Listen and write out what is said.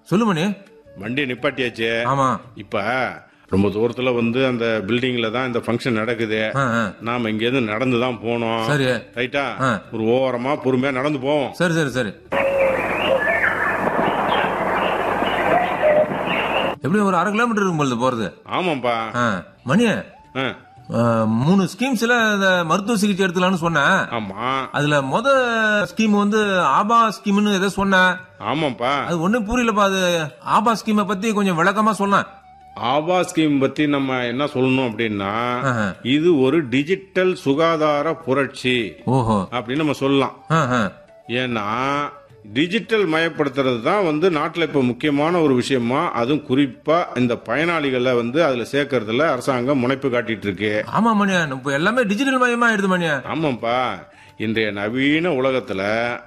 சொல்லு மணி வண்டியை நிப்பாட்டியாச்சு ஆமா இப்ப ரொம்ப தூரத்துல வந்து அந்த பில்டிங்ல தான் இந்த ஃபங்க்ஷன் நடக்குது ஆ, ஆ. நாம இங்க இருந்து நடந்து தான் போனோம் சரி ரைட்டா ஆ. ஒரு ஓரமா பொறுமையா நடந்து போவோம் சரி சரி சரி எப்படியும் ஒரு அரை கிலோமீட்டர் இருக்கும் பொழுது போறது ஆமாப்பா ஆ, மணி ஆ, ஆ, மூணு ஸ்கீம்ஸ்ல இந்த மருத்துவ சிகிச்சை எடுத்துக்கலாம்னு சொன்னேன் ஆமா அதுல முத ஸ்கீம் வந்து ஆபா ஸ்கீம்னு ஏதோ சொன்னேன் ஆமாப்பா அது ஒண்ணும் புரியலப்பா அது ஆபா ஸ்கீமை பத்தி கொஞ்சம் விளக்கமா சொன்னேன் ஆபா ஸ்கீம் பத்தி நம்ம என்ன சொல்லணும் அப்படின்னா ஆஹா. இது ஒரு டிஜிட்டல் சுகாதார புரட்சி ஓஹோ அப்படின்னு நம்ம சொல்லலாம் ஆ, ஆ. ஏன்னா டிஜிட்டல் மயப்படுத்துறது தான் வந்து நாட்டில் இப்போ முக்கியமான ஒரு விஷயமா அதுவும் குறிப்பா இந்த பயனாளிகளை வந்து அதுல சேர்க்கறதுல அரசாங்கம் முனைப்பு காட்டிட்டு இருக்கு ஆமா மணியா இப்ப எல்லாமே டிஜிட்டல் மயமா ஆயிடுது மணியா ஆமாப்பா இன்றைய நவீன உலகத்துல